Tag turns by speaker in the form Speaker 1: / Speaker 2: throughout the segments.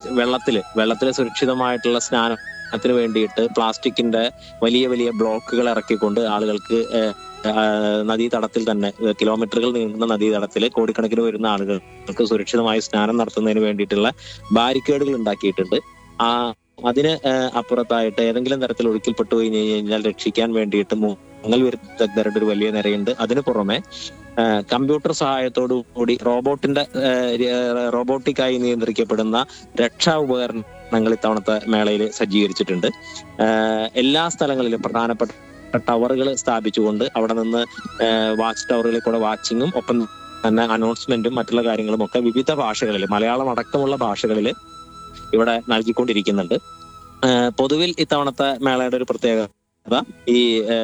Speaker 1: വെള്ളത്തില് വെള്ളത്തില് സുരക്ഷിതമായിട്ടുള്ള സ്നാനത്തിന് വേണ്ടിയിട്ട് പ്ലാസ്റ്റിക്കിന്റെ വലിയ വലിയ ബ്ലോക്കുകൾ ഇറക്കിക്കൊണ്ട് ആളുകൾക്ക് ഏഹ്, ആഹ്, നദീതടത്തിൽ തന്നെ ഏഹ്, കിലോമീറ്ററുകൾ നീങ്ങുന്ന നദീതടത്തിൽ കോടിക്കണക്കിന് വരുന്ന ആളുകൾക്ക് സുരക്ഷിതമായി സ്നാനം നടത്തുന്നതിന് വേണ്ടിയിട്ടുള്ള ബാരിക്കേഡുകൾ ഉണ്ടാക്കിയിട്ടുണ്ട് ആ അതിന് ഏഹ്, അപ്പുറത്തായിട്ട് ഏതെങ്കിലും തരത്തിൽ ഒഴുക്കിൽപ്പെട്ടു കഴിഞ്ഞു കഴിഞ്ഞാൽ രക്ഷിക്കാൻ വേണ്ടിയിട്ട് മുങ്ങൽ വിരുദ്ധരുടെ ഒരു വലിയ നിരയുണ്ട് അതിന് പുറമെ ഏഹ്, കമ്പ്യൂട്ടർ സഹായത്തോടു കൂടി റോബോട്ടിന്റെ റോബോട്ടിക്കായി നിയന്ത്രിക്കപ്പെടുന്ന രക്ഷാ ഉപകരണങ്ങൾ ഇത്തവണത്തെ മേളയിൽ സജ്ജീകരിച്ചിട്ടുണ്ട് ഏഹ്, എല്ലാ സ്ഥലങ്ങളിലും പ്രധാനപ്പെട്ട ടവറുകൾ സ്ഥാപിച്ചുകൊണ്ട് അവിടെ നിന്ന് വാച്ച് ടവറുകളിൽ കൂടെ വാച്ചിങ്ങും ഒപ്പം തന്നെ അനൗൺസ്മെന്റും മറ്റുള്ള കാര്യങ്ങളും ഒക്കെ വിവിധ ഭാഷകളിൽ മലയാളം അടക്കമുള്ള ഭാഷകളിൽ ഇവിടെ നൽകിക്കൊണ്ടിരിക്കുന്നുണ്ട് ഏഹ് പൊതുവിൽ ഇത്തവണത്തെ മേളയുടെ ഒരു പ്രത്യേകത ഈ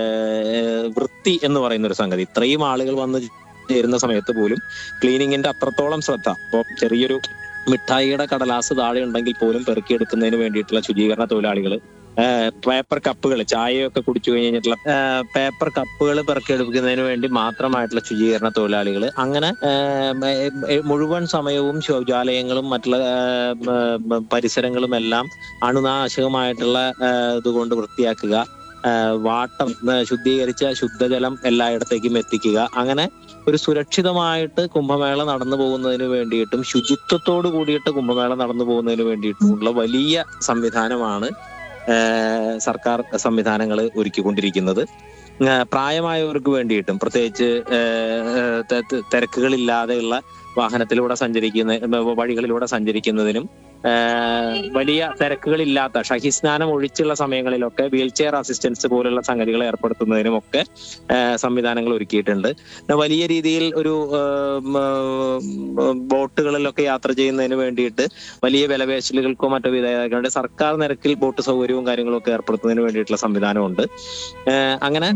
Speaker 1: ഏഹ് വൃത്തി എന്ന് പറയുന്ന ഒരു സംഗതി ഇത്രയും ആളുകൾ വന്ന് ചേരുന്ന സമയത്ത് പോലും ക്ലീനിങ്ങിന്റെ അത്രത്തോളം ശ്രദ്ധ ഇപ്പോൾ ചെറിയൊരു മിഠായിയുടെ കടലാസ് താഴെ ഉണ്ടെങ്കിൽ പോലും പെറുക്കിയെടുക്കുന്നതിന് വേണ്ടിയിട്ടുള്ള ശുചീകരണ തൊഴിലാളികൾ പേപ്പർ കപ്പുകൾ ചായയൊക്കെ കുടിച്ചു കഴിഞ്ഞിട്ടുള്ള പേപ്പർ കപ്പുകൾ പെറുക്കിയെടുക്കുന്നതിന് വേണ്ടി മാത്രമായിട്ടുള്ള ശുചീകരണ തൊഴിലാളികൾ അങ്ങനെ ഏഹ്, ഏഹ്, മുഴുവൻ സമയവും ശൗചാലയങ്ങളും മറ്റുള്ള ഏഹ്, ഏഹ്, പരിസരങ്ങളും എല്ലാം അണുനാശകമായിട്ടുള്ള ഏഹ്, ഇതുകൊണ്ട് വൃത്തിയാക്കുക ഏഹ്, വാട്ടർ ഏഹ്, ശുദ്ധീകരിച്ച ശുദ്ധജലം എല്ലായിടത്തേക്കും എത്തിക്കുക അങ്ങനെ ഒരു സുരക്ഷിതമായിട്ട് കുംഭമേള നടന്നു പോകുന്നതിന് വേണ്ടിയിട്ടും ശുചിത്വത്തോട് കൂടിയിട്ട് കുംഭമേള നടന്നു പോകുന്നതിന് വേണ്ടിയിട്ടുമുള്ള വലിയ സംവിധാനമാണ് ഏഹ്, സർക്കാർ സംവിധാനങ്ങൾ ഒരുക്കിക്കൊണ്ടിരിക്കുന്നത് ഏഹ്, പ്രായമായവർക്ക് വേണ്ടിയിട്ടും പ്രത്യേകിച്ച് ഏഹ്, ത- ത- തിരക്കുകളില്ലാതെയുള്ള വാഹനത്തിലൂടെ സഞ്ചരിക്കുന്ന വഴികളിലൂടെ സഞ്ചരിക്കുന്നതിനും ഏഹ്, വലിയ തിരക്കുകളില്ലാത്ത ഷഹിസ്നാനം ഒഴിച്ചുള്ള സമയങ്ങളിലൊക്കെ വീൽ ചെയർ അസിസ്റ്റൻസ് പോലുള്ള സംഗതികൾ ഏർപ്പെടുത്തുന്നതിനും ഒക്കെ ഏഹ്, സംവിധാനങ്ങൾ ഒരുക്കിയിട്ടുണ്ട് പിന്നെ വലിയ രീതിയിൽ ഒരു ഏഹ്, ഉം, ബോട്ടുകളിലൊക്കെ യാത്ര ചെയ്യുന്നതിന് വേണ്ടിയിട്ട് വലിയ വിലപേശലുകൾക്കോ മറ്റോ വിധേയമാക്കാണ്ട് സർക്കാർ നിരക്കിൽ ബോട്ട് സൗകര്യവും കാര്യങ്ങളും ഒക്കെ ഏർപ്പെടുത്തുന്നതിന് വേണ്ടിയിട്ടുള്ള സംവിധാനമുണ്ട് ഏഹ്, അങ്ങനെ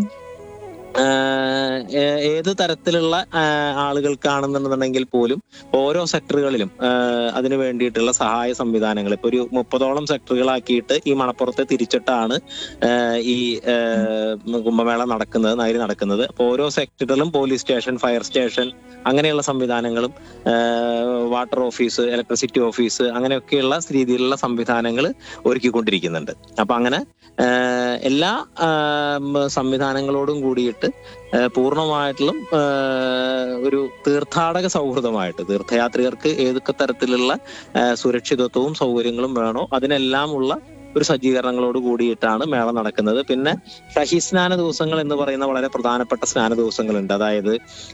Speaker 1: ഏഹ്, ഏ- ഏത് തരത്തിലുള്ള ഏഹ്, ആളുകൾക്കാണെന്നുണ്ടെങ്കിൽ പോലും ഓരോ സെക്ടറുകളിലും ഏഹ്, അതിന് വേണ്ടിയിട്ടുള്ള സഹായ സംവിധാനങ്ങൾ ഇപ്പൊ ഒരു മുപ്പതോളം സെക്ടറുകളാക്കിയിട്ട് ഈ മണപ്പുറത്തെ തിരിച്ചിട്ടാണ് ഏഹ്, ഈ ഏഹ്, കുംഭമേള നടക്കുന്നത് നഗരി നടക്കുന്നത് അപ്പൊ ഓരോ സെക്ടറിലും പോലീസ് സ്റ്റേഷൻ ഫയർ സ്റ്റേഷൻ അങ്ങനെയുള്ള സംവിധാനങ്ങളും ഏഹ്, വാട്ടർ ഓഫീസ് ഇലക്ട്രിസിറ്റി ഓഫീസ് അങ്ങനെയൊക്കെയുള്ള രീതിയിലുള്ള സംവിധാനങ്ങൾ ഒരുക്കിക്കൊണ്ടിരിക്കുന്നുണ്ട് അപ്പൊ അങ്ങനെ ഏഹ്, എല്ലാ ആം, സംവിധാനങ്ങളോടും കൂടിയിട്ട് ഏഹ്, പൂർണ്ണമായിട്ടും ഏഹ്, ഒരു തീർത്ഥാടക സൗഹൃദമായിട്ട് തീർത്ഥയാത്രികർക്ക് ഏതൊക്കെ തരത്തിലുള്ള ഏഹ്, സുരക്ഷിതത്വവും സൗകര്യങ്ങളും വേണോ അതിനെല്ലാം ഉള്ള ഒരു സജ്ജീകരണങ്ങളോട് കൂടിയിട്ടാണ് മേള നടക്കുന്നത് പിന്നെ ഷഹി സ്നാന ദിവസങ്ങൾ എന്ന് പറയുന്ന വളരെ പ്രധാനപ്പെട്ട സ്നാന ദിവസങ്ങളുണ്ട് അതായത്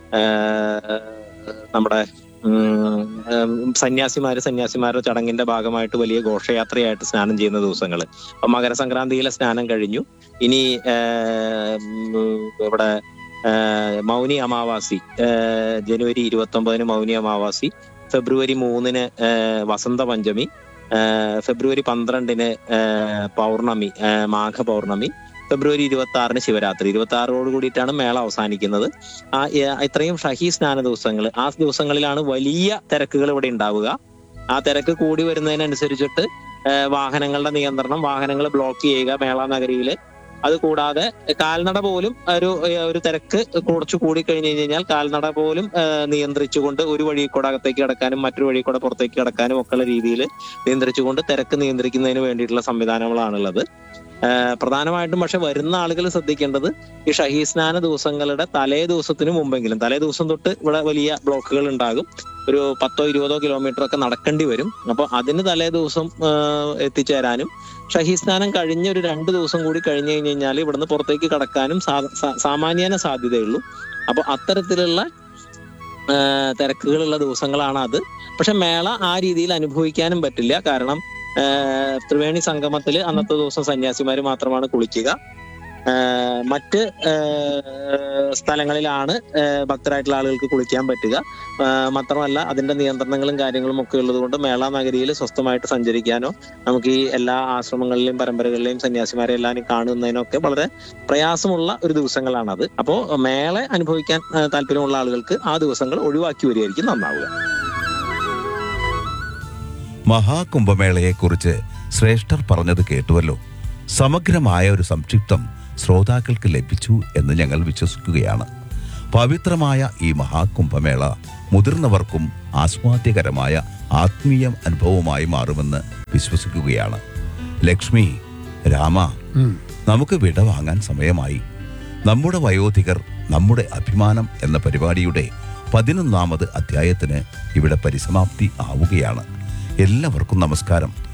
Speaker 1: ഏഹ്, നമ്മുടെ ഉം, ഉം, സന്യാസിമാര് സന്യാസിമാരുടെ ചടങ്ങിന്റെ ഭാഗമായിട്ട് വലിയ ഘോഷയാത്രയായിട്ട് സ്നാനം ചെയ്യുന്ന ദിവസങ്ങൾ അപ്പൊ മകരസംക്രാന്തിയിലെ സ്നാനം കഴിഞ്ഞു ഇനി ഏഹ്, ഉം, ഇവിടെ ഏഹ്, മൗനി അമാവാസി ഏഹ്, ജനുവരി ഇരുപത്തി ഒമ്പതിന് മൗനി അമാവാസി ഫെബ്രുവരി മൂന്നിന് ഏഹ്, വസന്ത പഞ്ചമി ഏഹ്, ഫെബ്രുവരി പന്ത്രണ്ടിന് ഏഹ്, പൗർണമി ഏഹ്, മാഘ പൗർണമി ഫെബ്രുവരി ഇരുപത്തി ആറിന് ശിവരാത്രി ഇരുപത്തി ആറോട് കൂടിയിട്ടാണ് മേള അവസാനിക്കുന്നത് ആ ഏ- ഇത്രയും ഷഹി സ്നാന ദിവസങ്ങൾ ആ ദിവസങ്ങളിലാണ് വലിയ തിരക്കുകൾ ഇവിടെ ഉണ്ടാവുക ആ തിരക്ക് കൂടി വരുന്നതിനനുസരിച്ചിട്ട് ഏഹ് വാഹനങ്ങളുടെ നിയന്ത്രണം വാഹനങ്ങൾ ബ്ലോക്ക് ചെയ്യുക മേള നഗരിയിൽ അത് കൂടാതെ കാൽനട പോലും ഒരു ഏഹ് ഒരു തിരക്ക് കുറച്ച് കൂടി കഴിഞ്ഞു കഴിഞ്ഞാൽ കാൽനട പോലും ഏഹ് നിയന്ത്രിച്ചുകൊണ്ട് ഒരു വഴി കൂടെ അകത്തേക്ക് കിടക്കാനും മറ്റൊരു വഴി കൂടെ പുറത്തേക്ക് കിടക്കാനും ഒക്കെയുള്ള രീതിയിൽ നിയന്ത്രിച്ചുകൊണ്ട് തിരക്ക് നിയന്ത്രിക്കുന്നതിന് വേണ്ടിയിട്ടുള്ള സംവിധാനങ്ങളാണുള്ളത് ഏഹ് പ്രധാനമായിട്ടും പക്ഷെ വരുന്ന ആളുകൾ ശ്രദ്ധിക്കേണ്ടത് ഈ ഷഹീ സ്നാന ദിവസങ്ങളുടെ തലേ ദിവസത്തിന് മുമ്പെങ്കിലും തലേ ദിവസം തൊട്ട് ഇവിടെ വലിയ ബ്ലോക്കുകൾ ഉണ്ടാകും ഒരു പത്തോ ഇരുപതോ കിലോമീറ്റർ ഒക്കെ നടക്കേണ്ടി വരും അപ്പൊ അതിന് തലേ ദിവസം ഏഹ് എത്തിച്ചേരാനും ഷഹീ സ്നാനം കഴിഞ്ഞ ഒരു രണ്ട് ദിവസം കൂടി കഴിഞ്ഞു കഴിഞ്ഞ് കഴിഞ്ഞാൽ ഇവിടുന്ന് പുറത്തേക്ക് കടക്കാനും സാ- സാ- സാമാന്യേന സാധ്യതയുള്ളൂ അപ്പൊ അത്തരത്തിലുള്ള ഏഹ് തിരക്കുകളുള്ള ദിവസങ്ങളാണ് അത് പക്ഷെ മേള ആ രീതിയിൽ അനുഭവിക്കാനും പറ്റില്ല കാരണം ഏഹ് ത്രിവേണി സംഗമത്തിൽ അന്നത്തെ ദിവസം സന്യാസിമാര് മാത്രമാണ് കുളിക്കുക ഏഹ് മറ്റ് ഏഹ് സ്ഥലങ്ങളിലാണ് ഏഹ് ഭക്തരായിട്ടുള്ള ആളുകൾക്ക് കുളിക്കാൻ പറ്റുക ഏഹ് മാത്രമല്ല അതിന്റെ നിയന്ത്രണങ്ങളും കാര്യങ്ങളും ഒക്കെ ഉള്ളതുകൊണ്ട് മേള നഗരിയിൽ സ്വസ്ഥമായിട്ട് സഞ്ചരിക്കാനോ നമുക്ക് ഈ എല്ലാ ആശ്രമങ്ങളിലെയും പരമ്പരകളിലെയും സന്യാസിമാരെ എല്ലാം കാണുന്നതിനൊക്കെ വളരെ പ്രയാസമുള്ള ഒരു ദിവസങ്ങളാണത് അപ്പോ മേള അനുഭവിക്കാൻ ഏഹ് താല്പര്യമുള്ള ആളുകൾക്ക് ആ ദിവസങ്ങൾ ഒഴിവാക്കി വരികയായിരിക്കും നന്നാവുക
Speaker 2: മഹാകുംഭമേളയെക്കുറിച്ച് ശ്രേഷ്ഠർ പറഞ്ഞത് കേട്ടുവല്ലോ സമഗ്രമായ ഒരു സംക്ഷിപ്തം ശ്രോതാക്കൾക്ക് ലഭിച്ചു എന്ന് ഞങ്ങൾ വിശ്വസിക്കുകയാണ് പവിത്രമായ ഈ മഹാകുംഭമേള മുതിർന്നവർക്കും ആസ്വാദ്യകരമായ ആത്മീയ അനുഭവമായി മാറുമെന്ന് വിശ്വസിക്കുകയാണ് ലക്ഷ്മി രാമ നമുക്ക് വിട വാങ്ങാൻ സമയമായി നമ്മുടെ വയോധികർ നമ്മുടെ അഭിമാനം എന്ന പരിപാടിയുടെ പതിനൊന്നാമത് അധ്യായത്തിന് ഇവിടെ പരിസമാപ്തി ആവുകയാണ് എല്ലാവർക്കും നമസ്കാരം